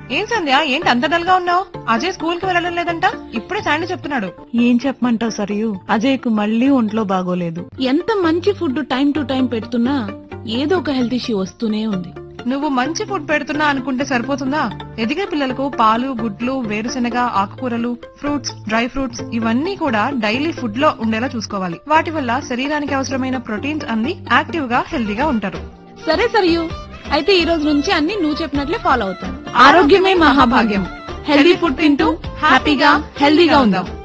ఏం సంధ్య ఏంటి అంత డల్ గా ఉన్నావు అజయ్ స్కూల్ కి వెళ్ళడం లేదంట ఇప్పుడే శాండీ చెప్తున్నాడు ఏం చెప్పమంటావు సరియు అజయ్కు మళ్ళీ ఒంట్లో బాగోలేదు ఎంత మంచి ఫుడ్ టైం టు టైం పెడుతున్నా ఏదో ఒక హెల్త్ ఇష్యూ వస్తూనే ఉంది నువ్వు మంచి ఫుడ్ పెడుతున్నా అనుకుంటే సరిపోతుందా ఎదిగే పిల్లలకు పాలు గుడ్లు వేరుశెనగ ఆకుకూరలు ఫ్రూట్స్ డ్రై ఫ్రూట్స్ ఇవన్నీ కూడా డైలీ ఫుడ్ లో ఉండేలా చూసుకోవాలి వాటి వల్ల శరీరానికి అవసరమైన ప్రోటీన్స్ అంది యాక్టివ్ గా హెల్దీగా ఉంటారు సరే సరియు అయితే ఈ రోజు నుంచి అన్ని నువ్వు చెప్పినట్లే ఫాలో అవుతాను ఆరోగ్యమే మహాభాగ్యం హెల్దీ ఫుడ్ తింటూ హ్యాపీగా హెల్దీగా ఉందాం